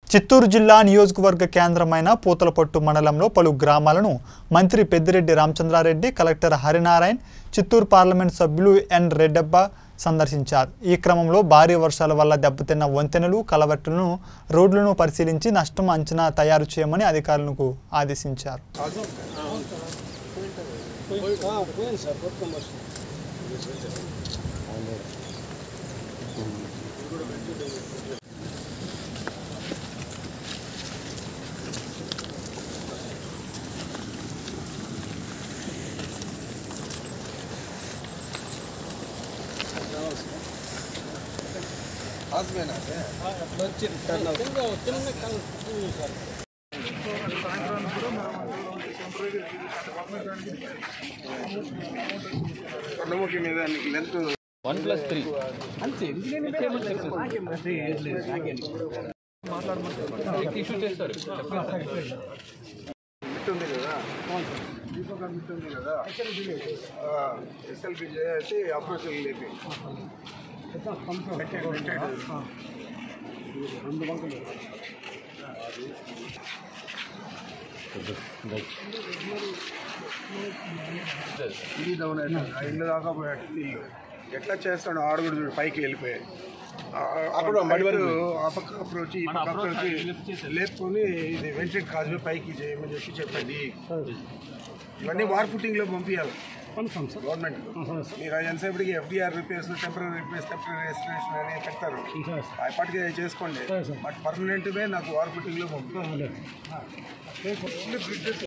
చిత్తూరు జిల్లా నియోజకవర్గ కేంద్రమైన పూతలపట్టు మండలంలో పలు గ్రామాలను మంత్రి పెద్దిరెడ్డి రామచంద్రారెడ్డి కలెక్టర్ హరినారాయణ్ చిత్తూరు పార్లమెంట్ సభ్యులు ఎన్ రెడ్డబ్బ సందర్శించారు ఈ క్రమంలో భారీ వర్షాల వల్ల దెబ్బతిన్న వంతెనలు కలవట్టులను రోడ్లను పరిశీలించి నష్టం అంచనా తయారు చేయమని అధికారులకు ఆదేశించారు కొండముఖి మీద length one plus three issue చేస్తారు మిట్ ఉంది కదా దీపక మిట్ ఉంది కదా ఎస్ఎల్బి చేసి అప్రోచ్ లేపి పెట్టాడు, పెట్టాడు. ఇది డౌన్ అయిపోయింది ఆ ఇల్లు దాకా పోయాడు ఇల్లు ఎట్లా చేస్తాడు ఆడు కూడా చూడు పైకి వెళ్ళిపోయాడు అప్పుడు ఆ పక్క అప్రోచ్ ఈ పక్క అప్రోచ్ లేపుకొని ఇది వెంటెడ్ కాజు పైకి చేయమని చెప్పి చెప్పండి ఇవన్నీ వార్ ఫుటింగ్ లో పంపించాలి గవర్నమెంట్ మీరు ఎంతసేపటికి FDR repairs temporary repairs temporary restoration అని పెడతారు అప్పటికే చేసుకోండి బట్ పర్మనెంట్ నాకు వార్ ఫుటింగ్ లో పంపించాలి